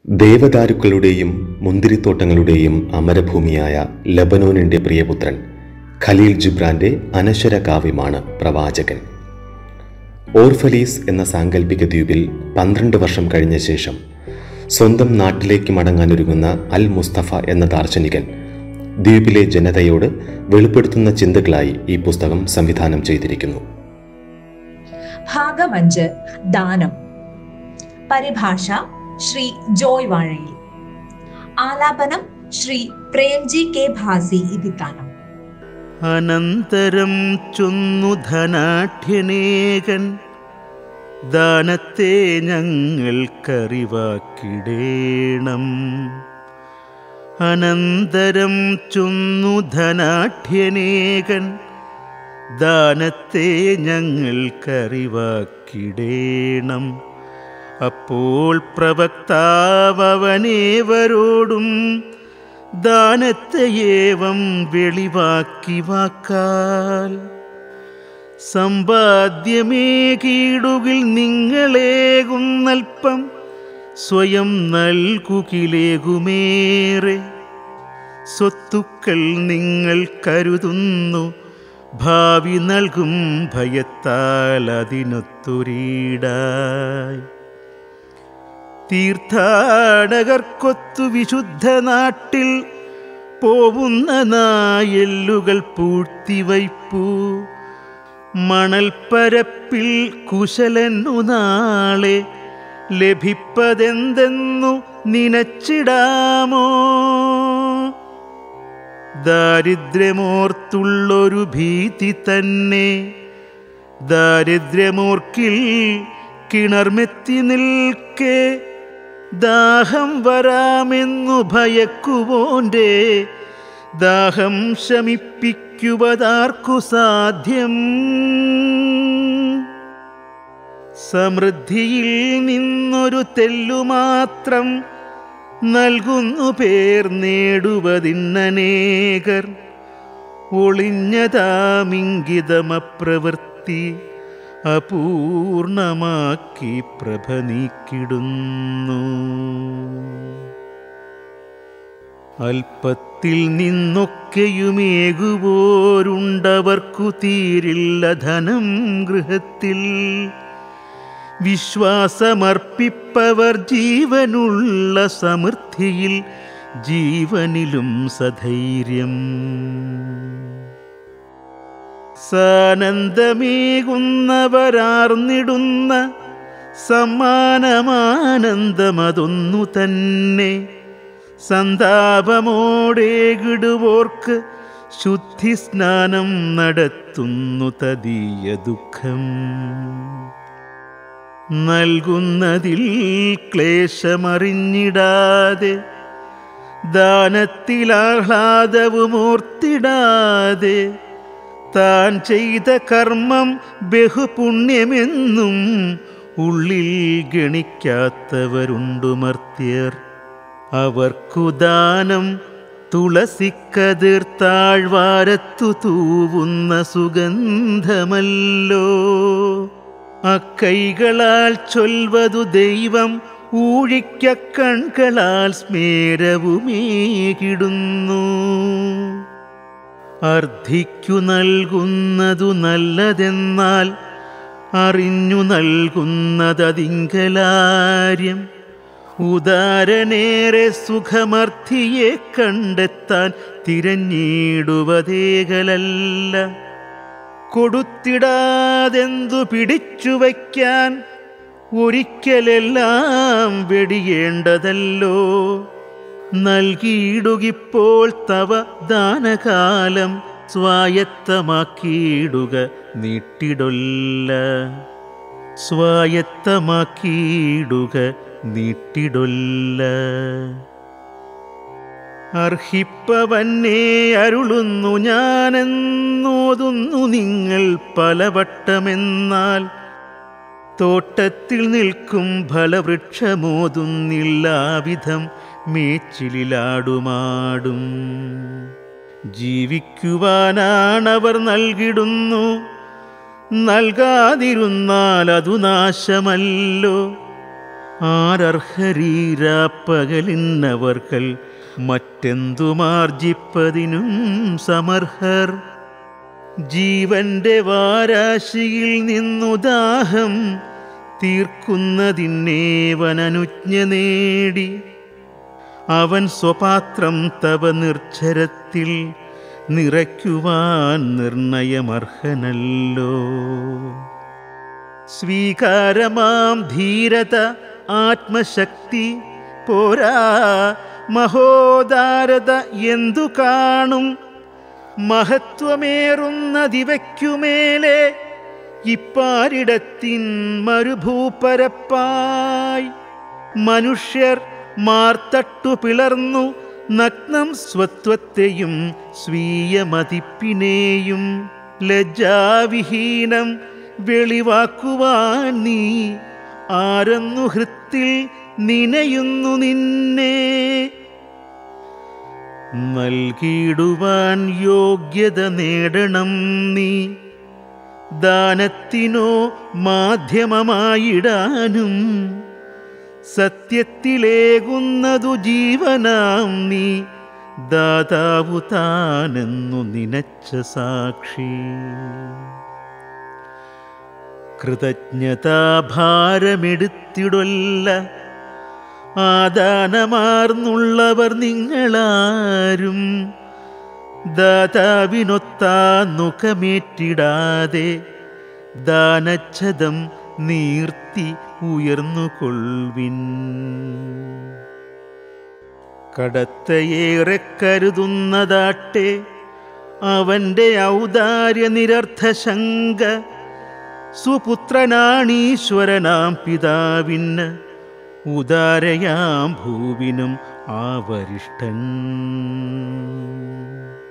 ദേവദാരുക്കളുടെയും മുന്തിരിത്തോട്ടങ്ങളുടെയും അമരഭൂമിയായ ലബനോനിന്റെ പ്രിയപുത്രൻ ഖലീൽ ജിബ്രാന്റെ അനശ്വര കാവ്യമാണ് പ്രവാചകൻ ഓർഫലീസ് എന്ന സാങ്കല്പിക ദ്വീപിൽ പന്ത്രണ്ട് വർഷം കഴിഞ്ഞ ശേഷം സ്വന്തം നാട്ടിലേക്ക് മടങ്ങാനൊരുങ്ങുന്ന അൽ മുസ്തഫ എന്ന ദാർശനികൻ ദ്വീപിലെ ജനതയോട് വെളിപ്പെടുത്തുന്ന ചിന്തകളായി ഈ പുസ്തകം സംവിധാനം ചെയ്തിരിക്കുന്നു ഭാഗം അഞ്ച് ദാനം പരിഭാഷ ശ്രീ ജോയ് വാഴയിൽ ആലാപനം ശ്രീ പ്രേംജി കെ ഭാസി ഇതിത്താനം അനന്തരം ചൊന്നു ധനാഠ്യനേകൻ ദാനത്തെ ഞങ്ങൾക്കറിവാക്കിടേണം അനന്തരം ചൊന്നു ധനാഠ്യനേകൻ ദാനത്തെ ഞങ്ങൾക്കറിവാക്കിടേണം അപ്പോൾ പ്രവക്താവനേവരോടും ദാനത്തെയേവം വെളിവാക്കി വാക്കാൽ സമ്പാദ്യമേ കീടുകിൽ നിങ്ങളേകുന്നൽപ്പം സ്വയം നൽകുകിലേകുമേറെ സ്വത്തുക്കൾ നിങ്ങൾ കരുതുന്നു ഭാവി നൽകും ഭയത്താൽ അതിനൊത്തുരീടായി തീർത്ഥാടകർക്കൊത്തു വിശുദ്ധ നാട്ടിൽ പോവുന്ന നായെല്ലുകൾ പൂഴ്ത്തിവയ്പ്പൂ മണൽപ്പരപ്പിൽ കുശലനു നാളെ ലഭിപ്പതെന്തെന്നു നിനച്ചിടാമോ ദാരിദ്ര്യമോർത്തുള്ളൊരു ഭീതി തന്നെ ദാരിദ്ര്യമോർക്കിൽ കിണർമെത്തി നിൽക്കെ ദാഹം വരാമെന്നു ഭയക്കുവോൻ്റെ ദാഹം ശമിപ്പിക്കുവതാർക്കു സാധ്യം സമൃദ്ധിയിൽ നിന്നൊരു തെല്ലുമാത്രം നൽകുന്നു പേർ നേടുവതിന്നനേകർ ഒളിഞ്ഞതാമിംഗിതമപ്രവൃത്തി അപൂർണമാക്കി പ്രഭ നീക്കിടുന്നു അല്പത്തിൽ നിന്നൊക്കെയുമേകുവോരുണ്ടവർക്കു തീരില്ല ധനം ഗൃഹത്തിൽ വിശ്വാസമർപ്പിപ്പവർ ജീവനുള്ള സമൃദ്ധിയിൽ ജീവനിലും സധൈര്യം സാനന്ദമേകുന്നവരാർന്നിടുന്ന സമ്മാനമാനന്ദമതൊന്നു തന്നെ സന്താപമോടേകിടുവോർക്ക് ശുദ്ധി സ്നാനം നടത്തുന്നു തദീയ ദുഃഖം നൽകുന്നതിൽ ക്ലേശമറിഞ്ഞിടാതെ ദാനത്തിലാഹ്ലാദവുമോർത്തിടാതെ താൻ ചെയ്ത കർമ്മം ബഹുപുണ്യമെന്നും ഉള്ളിൽ ഗണിക്കാത്തവരുണ്ടു മർത്യർ അവർക്കു ദാനം തുളസിക്കതിർ താഴ്വാരത്തു തൂവുന്ന സുഗന്ധമല്ലോ അക്കൈകളാൽ ചൊൽവതു ദൈവം ഊഴിക്ക കൺകളാൽ സ്മേരവുമേകിടുന്നു അർദ്ധിക്കു നൽകുന്നതു നല്ലതെന്നാൽ അറിഞ്ഞു നൽകുന്നതതിങ്കലാര്യം ഉദാരനേറെ സുഖമർത്ഥിയെ കണ്ടെത്താൻ തിരഞ്ഞിടുവതേകലല്ല കൊടുത്തിടാതെന്തു പിടിച്ചു വയ്ക്കാൻ ഒരിക്കലെല്ലാം വെടിയേണ്ടതല്ലോ നൽകിയിടുകിപ്പോൾ തവ ദാനകാലം സ്വായത്തമാക്കിയിടുക നീട്ടിടൊല്ല സ്വായത്തമാക്കിയിടുക നീട്ടിടൊല്ല അർഹിപ്പവന്നെ അരുളുന്നു ഞാനെന്നോതുന്നു നിങ്ങൾ പലവട്ടമെന്നാൽ തോട്ടത്തിൽ നിൽക്കും ഫലവൃക്ഷമോതുന്നില്ലാവിധം മേച്ചിലാടുമാടും ജീവിക്കുവാനാണവർ നൽകിടുന്നു നൽകാതിരുന്നാൽ അതു നാശമല്ലോ ആരർഹരീരാപ്പകലിന്നവർകൾ മറ്റെന്തുമാർജിപ്പതിനും സമർഹർ ജീവന്റെ വാരാശിയിൽ നിന്നു ദാഹം തീർക്കുന്നതിന്നേവനനുജ്ഞ നേടി അവൻ സ്വപാത്രം തവ നിർജ്ജരത്തിൽ നിറയ്ക്കുവാൻ നിർണയമർഹനല്ലോ സ്വീകാരമാം ധീരത ആത്മശക്തി പോരാ മഹോദാരത എന്തു കാണും മഹത്വമേറുന്നതിവയ്ക്കുമേലെ ഇപ്പാരിടത്തിൻ മരുഭൂപരപ്പായി മനുഷ്യർ മാർത്തട്ടു പിളർന്നു നഗ്നം സ്വത്വത്തെയും സ്വീയ മതിപ്പിനെയും ലജ്ജാവിഹീനം വെളിവാക്കുവാൻ നീ ആരെന്നു ഹൃത്തിൽ നിനയുന്നു നിന്നെ നൽകിയിടുവാൻ യോഗ്യത നേടണം നീ ദാനത്തിനോ മാധ്യമമായിടാനും സത്യത്തിലേകുന്നതു ജീവനാം നീ ദാതാവു താനെന്നു നിനച്ച സാക്ഷി കൃതജ്ഞതാഭാരമെടുത്തിടൊല്ല ആദാനമാർന്നുള്ളവർ നിങ്ങളാരും ദാതാവിനൊത്താ നുഖമേറ്റിടാതെ ദാനച്ഛതം നീർത്തി ഉയർന്നുകൊള്ളുവിൻ കടത്തയേറെ കരുതുന്നതാട്ടെ അവൻ്റെ ഔദാര്യ നിരർത്ഥശങ്ക സുപുത്രനാണീശ്വരനാം പിതാവിന് ഉദാരയാം ഭൂവിനും ആവരിഷ്ടൻ